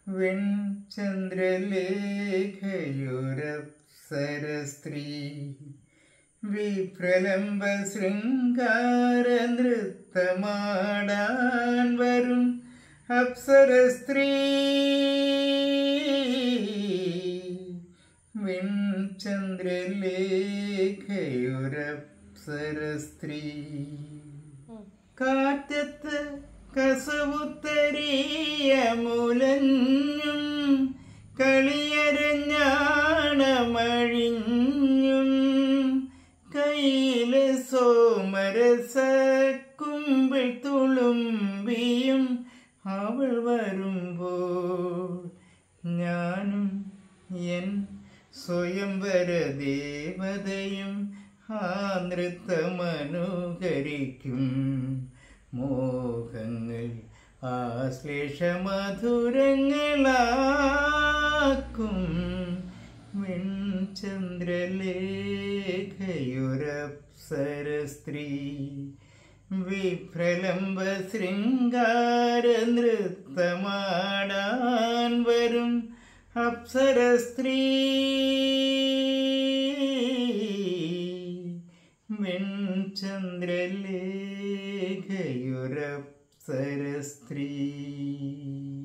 വെൺചന്ദ്രലേഖയുരപ്സരസ്ത്രീ വിപ്രലംബ ശൃംഗാര നൃത്തമാടാൻ വരും അപ്സരസ്ത്രീ വെൺചന്ദ്രലേഖയുരപ്സരസ്ത്രീ കാറ്റത്ത് കസവുത്തരിയ മുലഞ്ഞും കളിയരഞ്ഞാണമഴിഞ്ഞും കയ്യിലെ സോമരസ കുമ്പിൾ തുളുമ്പിയും അവൾ വരുമ്പോൾ ഞാനും എൻ സ്വയംവര ദേവതയും ആ നൃത്തമനുകരിക്കും മോഹങ്ങൾ ആശ്ലേഷമധുരങ്ങളാക്കും വെൺചന്ദ്രലേഖയുരപ്സരസ്ത്രീ വിപ്രലംബ ശൃംഗാര നൃത്തമാടാൻ വരും അപ്സരസ്ത്രീ വെൺചന്ദ്രലേഖയുരപ്സരസ്ത്രീ